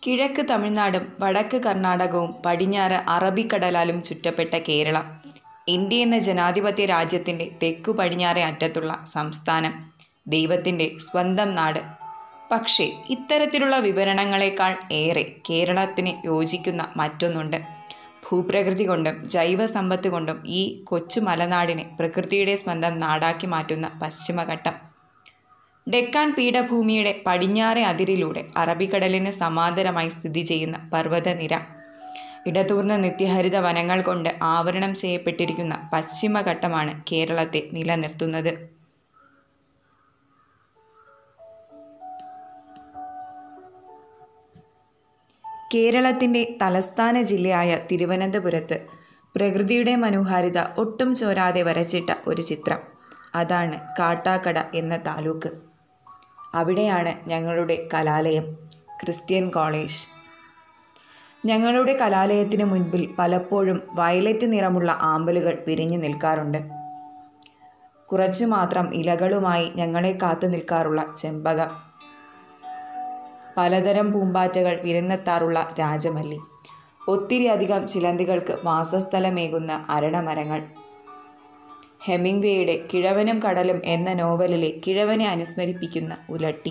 കിഴക്ക് തമിഴ്നാടും വടക്ക് കർണാടകവും പടിഞ്ഞാറ് അറബിക്കടലാലും ചുറ്റപ്പെട്ട കേരളം ഇന്ത്യ എന്ന ജനാധിപത്യ രാജ്യത്തിൻ്റെ തെക്കു പടിഞ്ഞാറേ അറ്റത്തുള്ള സംസ്ഥാനം ദൈവത്തിൻ്റെ സ്വന്തം നാട് പക്ഷേ ഇത്തരത്തിലുള്ള വിവരണങ്ങളെക്കാൾ ഏറെ കേരളത്തിന് യോജിക്കുന്ന മറ്റൊന്നുണ്ട് ഭൂപ്രകൃതി കൊണ്ടും ജൈവസമ്പത്ത് കൊണ്ടും ഈ കൊച്ചു മലനാടിനെ പ്രകൃതിയുടെ സ്വന്തം നാടാക്കി മാറ്റുന്ന പശ്ചിമഘട്ടം ഡെക്കാൻ പീഠഭൂമിയുടെ പടിഞ്ഞാറെ അതിരിലൂടെ അറബിക്കടലിന് സമാന്തരമായി സ്ഥിതി ചെയ്യുന്ന പർവ്വതനിര ഇടതൂർന്ന നിത്യഹരിത വനങ്ങൾ കൊണ്ട് ആവരണം ചെയ്യപ്പെട്ടിരിക്കുന്ന പശ്ചിമഘട്ടമാണ് കേരളത്തെ നിലനിർത്തുന്നത് കേരളത്തിൻ്റെ തലസ്ഥാന ജില്ലയായ തിരുവനന്തപുരത്ത് പ്രകൃതിയുടെ മനോഹാരിത ഒട്ടും ചോരാതെ വരച്ചിട്ട ഒരു ചിത്രം അതാണ് കാട്ടാക്കട എന്ന താലൂക്ക് അവിടെയാണ് ഞങ്ങളുടെ കലാലയം ക്രിസ്ത്യൻ കോളേജ് ഞങ്ങളുടെ കലാലയത്തിന് മുൻപിൽ പലപ്പോഴും വയലറ്റ് നിറമുള്ള ആമ്പലുകൾ വിരിഞ്ഞു നിൽക്കാറുണ്ട് കുറച്ചു മാത്രം ഇലകളുമായി ഞങ്ങളെ കാത്തു നിൽക്കാറുള്ള ചെമ്പകം പലതരം പൂമ്പാറ്റകൾ വിരുന്നെത്താറുള്ള രാജമല്ലി ഒത്തിരി അധികം ചിലന്തികൾക്ക് വാസസ്ഥലമേകുന്ന അരണമരങ്ങൾ ഹെമിംഗ്വേയുടെ കിഴവനും കടലും എന്ന നോവലിലെ കിഴവനെ അനുസ്മരിപ്പിക്കുന്ന ഉലട്ടി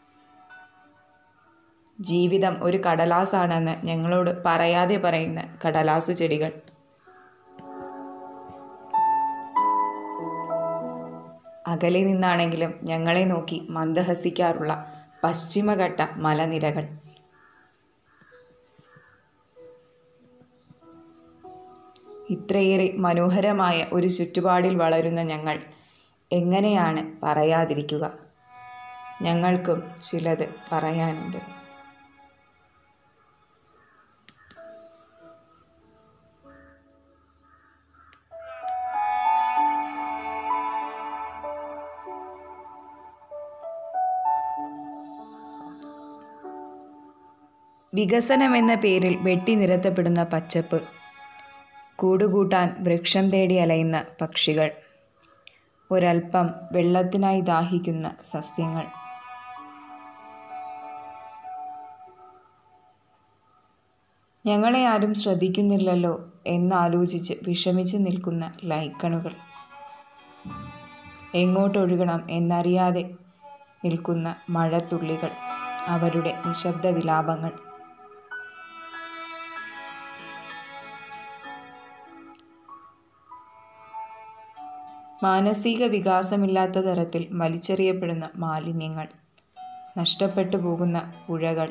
ജീവിതം ഒരു കടലാസാണെന്ന് ഞങ്ങളോട് പറയാതെ പറയുന്ന കടലാസു ചെടികൾ അകലെ നിന്നാണെങ്കിലും ഞങ്ങളെ നോക്കി മന്ദഹസിക്കാറുള്ള പശ്ചിമഘട്ട മലനിരകൾ ഇത്രയേറെ മനോഹരമായ ഒരു ചുറ്റുപാടിൽ വളരുന്ന ഞങ്ങൾ എങ്ങനെയാണ് പറയാതിരിക്കുക ഞങ്ങൾക്കും ചിലത് പറയാനുണ്ട് വികസനം എന്ന പേരിൽ വെട്ടി നിരത്തപ്പെടുന്ന പച്ചപ്പ് കൂടുകൂട്ടാൻ വൃക്ഷം തേടി അലയുന്ന പക്ഷികൾ ഒരൽപ്പം വെള്ളത്തിനായി ദാഹിക്കുന്ന സസ്യങ്ങൾ ഞങ്ങളെ ആരും ശ്രദ്ധിക്കുന്നില്ലല്ലോ എന്നാലോചിച്ച് വിഷമിച്ച് നിൽക്കുന്ന ലൈക്കണുകൾ എങ്ങോട്ടൊഴുകണം എന്നറിയാതെ നിൽക്കുന്ന മഴത്തുള്ളികൾ അവരുടെ നിശബ്ദ വിലാപങ്ങൾ മാനസിക വികാസമില്ലാത്ത തരത്തിൽ വലിച്ചെറിയപ്പെടുന്ന മാലിന്യങ്ങൾ നഷ്ടപ്പെട്ടു പോകുന്ന പുഴകൾ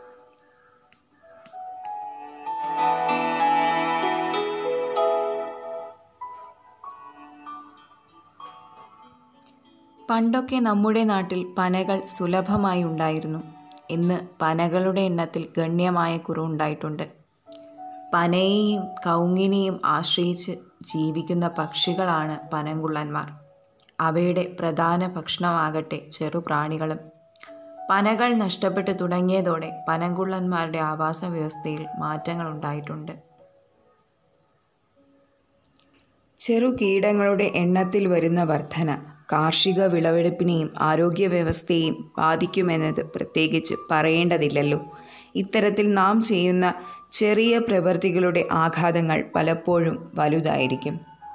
പണ്ടൊക്കെ നമ്മുടെ നാട്ടിൽ പനകൾ സുലഭമായി ഉണ്ടായിരുന്നു ഇന്ന് പനകളുടെ എണ്ണത്തിൽ ഗണ്യമായ കുറവുണ്ടായിട്ടുണ്ട് പനയെയും കൗങ്ങിനെയും ആശ്രയിച്ച് ജീവിക്കുന്ന പക്ഷികളാണ് പനങ്കുള്ളന്മാർ അവയുടെ പ്രധാന ഭക്ഷണമാകട്ടെ ചെറുപ്രാണികളും പനകൾ നഷ്ടപ്പെട്ടു തുടങ്ങിയതോടെ പനങ്കുള്ളന്മാരുടെ ആവാസ വ്യവസ്ഥയിൽ മാറ്റങ്ങൾ ഉണ്ടായിട്ടുണ്ട് ചെറു കീടങ്ങളുടെ എണ്ണത്തിൽ വരുന്ന വർധന കാർഷിക വിളവെടുപ്പിനെയും ആരോഗ്യ വ്യവസ്ഥയെയും ബാധിക്കുമെന്നത് പ്രത്യേകിച്ച് പറയേണ്ടതില്ലല്ലോ ഇത്തരത്തിൽ നാം ചെയ്യുന്ന ചെറിയ പ്രവൃത്തികളുടെ ആഘാതങ്ങൾ പലപ്പോഴും വലുതായിരിക്കും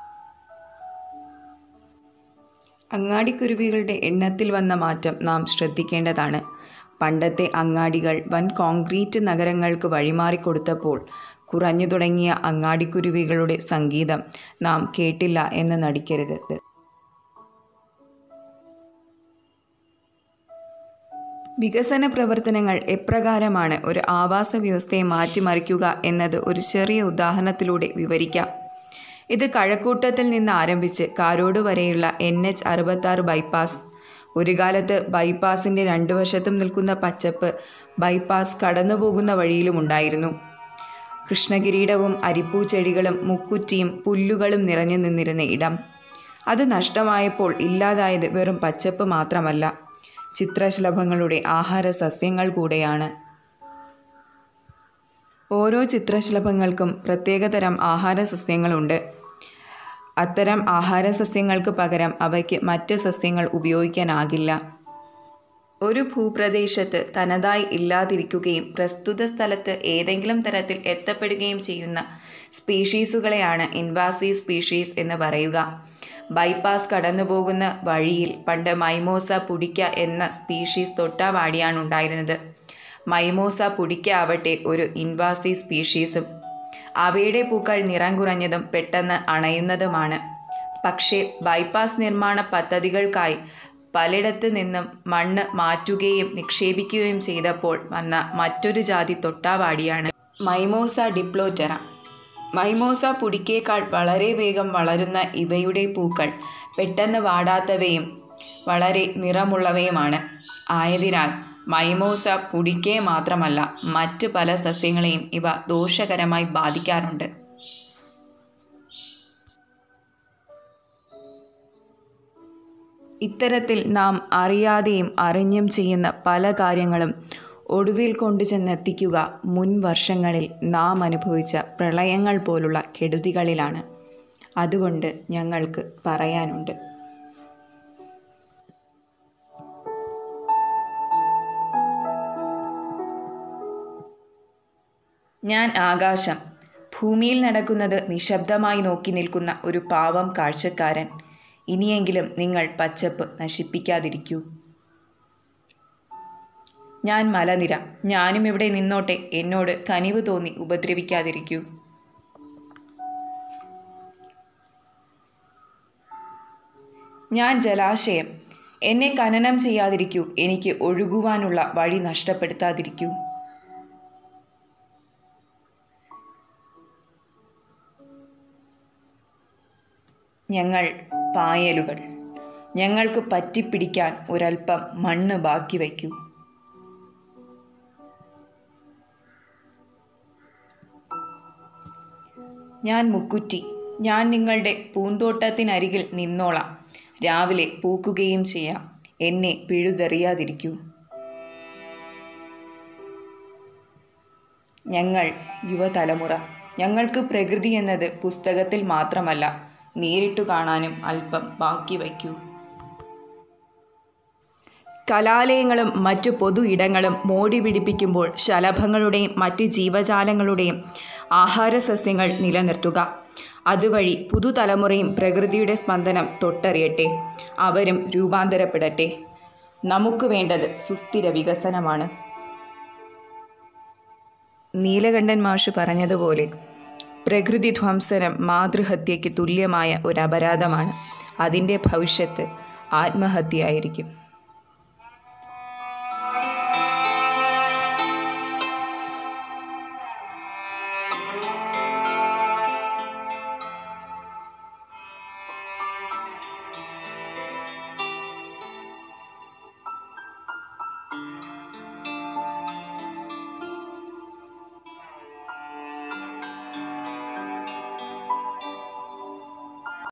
അങ്ങാടിക്കുരുവികളുടെ എണ്ണത്തിൽ വന്ന മാറ്റം നാം ശ്രദ്ധിക്കേണ്ടതാണ് പണ്ടത്തെ അങ്ങാടികൾ വൻ കോൺക്രീറ്റ് നഗരങ്ങൾക്ക് വഴിമാറിക്കൊടുത്തപ്പോൾ കുറഞ്ഞു തുടങ്ങിയ അങ്ങാടിക്കുരുവികളുടെ സംഗീതം നാം കേട്ടില്ല എന്ന് നടിക്കരുത് വികസന പ്രവർത്തനങ്ങൾ എപ്രകാരമാണ് ഒരു ആവാസ വ്യവസ്ഥയെ മാറ്റിമറിക്കുക എന്നത് ഒരു ചെറിയ ഉദാഹരണത്തിലൂടെ വിവരിക്കാം ഇത് കഴക്കൂട്ടത്തിൽ നിന്ന് ആരംഭിച്ച് കാരോട് വരെയുള്ള എൻ എച്ച് അറുപത്താറ് ബൈപ്പാസ് ഒരു കാലത്ത് ബൈപ്പാസിൻ്റെ രണ്ടു വശത്തും നിൽക്കുന്ന പച്ചപ്പ് ബൈപ്പാസ് കടന്നുപോകുന്ന വഴിയിലും ഉണ്ടായിരുന്നു കൃഷ്ണകിരീടവും അരിപ്പൂ ചെടികളും മുക്കുറ്റിയും പുല്ലുകളും നിറഞ്ഞു നിന്നിരുന്ന ഇടം അത് നഷ്ടമായപ്പോൾ ഇല്ലാതായത് വെറും പച്ചപ്പ് മാത്രമല്ല ചിത്രശലഭങ്ങളുടെ ആഹാര സസ്യങ്ങൾ കൂടെയാണ് ഓരോ ചിത്രശലഭങ്ങൾക്കും പ്രത്യേകതരം ആഹാര സസ്യങ്ങളുണ്ട് അത്തരം ആഹാര സസ്യങ്ങൾക്ക് പകരം അവയ്ക്ക് മറ്റ് സസ്യങ്ങൾ ഉപയോഗിക്കാനാകില്ല ഒരു ഭൂപ്രദേശത്ത് തനതായി ഇല്ലാതിരിക്കുകയും പ്രസ്തുത സ്ഥലത്ത് ഏതെങ്കിലും തരത്തിൽ എത്തപ്പെടുകയും ചെയ്യുന്ന സ്പീഷീസുകളെയാണ് ഇൻവാസീവ് സ്പീഷീസ് എന്ന് പറയുക ബൈപ്പാസ് കടന്നുപോകുന്ന വഴിയിൽ പണ്ട് മൈമോസ പുടിക്ക എന്ന സ്പീഷീസ് തൊട്ടാവാടിയാണ് ഉണ്ടായിരുന്നത് മൈമോസ പുടിക്ക ആവട്ടെ ഒരു ഇൻവാസീവ് സ്പീഷീസും അവയുടെ പൂക്കൾ നിറം കുറഞ്ഞതും പെട്ടെന്ന് അണയുന്നതുമാണ് പക്ഷേ ബൈപ്പാസ് നിർമ്മാണ പദ്ധതികൾക്കായി പലയിടത്ത് നിന്നും മണ്ണ് മാറ്റുകയും നിക്ഷേപിക്കുകയും ചെയ്തപ്പോൾ വന്ന മറ്റൊരു ജാതി തൊട്ടാവാടിയാണ് മൈമോസ ഡിപ്ലോറ്ററ മൈമോസ പുടിക്കേക്കാൾ വളരെ വേഗം വളരുന്ന ഇവയുടെ പൂക്കൾ പെട്ടെന്ന് വാടാത്തവയും വളരെ നിറമുള്ളവയുമാണ് ആയതിനാൽ മൈമോസ പുടിക്കെ മാത്രമല്ല മറ്റ് പല സസ്യങ്ങളെയും ഇവ ദോഷകരമായി ബാധിക്കാറുണ്ട് ഇത്തരത്തിൽ നാം അറിയാതെയും അറിഞ്ഞും ചെയ്യുന്ന പല കാര്യങ്ങളും ഒടുവിൽ കൊണ്ടുചെന്നെത്തിക്കുക മുൻ വർഷങ്ങളിൽ നാം അനുഭവിച്ച പ്രളയങ്ങൾ പോലുള്ള കെടുതികളിലാണ് അതുകൊണ്ട് ഞങ്ങൾക്ക് പറയാനുണ്ട് ഞാൻ ആകാശം ഭൂമിയിൽ നടക്കുന്നത് നിശബ്ദമായി നോക്കി നിൽക്കുന്ന ഒരു പാവം കാഴ്ചക്കാരൻ ഇനിയെങ്കിലും നിങ്ങൾ പച്ചപ്പ് നശിപ്പിക്കാതിരിക്കൂ ഞാൻ മലനിര ഞാനും ഇവിടെ നിന്നോട്ടെ എന്നോട് കനിവ് തോന്നി ഉപദ്രവിക്കാതിരിക്കൂ ഞാൻ ജലാശയം എന്നെ ഖനനം ചെയ്യാതിരിക്കൂ എനിക്ക് ഒഴുകുവാനുള്ള വഴി നഷ്ടപ്പെടുത്താതിരിക്കൂ ഞങ്ങൾ പായലുകൾ ഞങ്ങൾക്ക് പറ്റിപ്പിടിക്കാൻ ഒരൽപ്പം മണ്ണ് ബാക്കി വയ്ക്കൂ ഞാൻ മുക്കുറ്റി ഞാൻ നിങ്ങളുടെ പൂന്തോട്ടത്തിനരികിൽ നിന്നോളാം രാവിലെ പൂക്കുകയും ചെയ്യാം എന്നെ പിഴുതെറിയാതിരിക്കൂ ഞങ്ങൾ യുവതലമുറ ഞങ്ങൾക്ക് പ്രകൃതി എന്നത് പുസ്തകത്തിൽ മാത്രമല്ല നേരിട്ടു കാണാനും അല്പം ബാക്കി വയ്ക്കൂ കലാലയങ്ങളും മറ്റു പൊതു ഇടങ്ങളും മോടി പിടിപ്പിക്കുമ്പോൾ ശലഭങ്ങളുടെയും മറ്റ് ജീവജാലങ്ങളുടെയും ആഹാരസസ്യങ്ങൾ നിലനിർത്തുക അതുവഴി പുതുതലമുറയും പ്രകൃതിയുടെ സ്പന്ദനം തൊട്ടറിയട്ടെ അവരും രൂപാന്തരപ്പെടട്ടെ നമുക്ക് വേണ്ടത് സുസ്ഥിര വികസനമാണ് നീലകണ്ഠൻ മാഷ് പറഞ്ഞതുപോലെ പ്രകൃതി ധ്വംസനം മാതൃഹത്യയ്ക്ക് തുല്യമായ ഒരു അപരാധമാണ് അതിൻ്റെ ഭവിഷ്യത്ത് ആത്മഹത്യയായിരിക്കും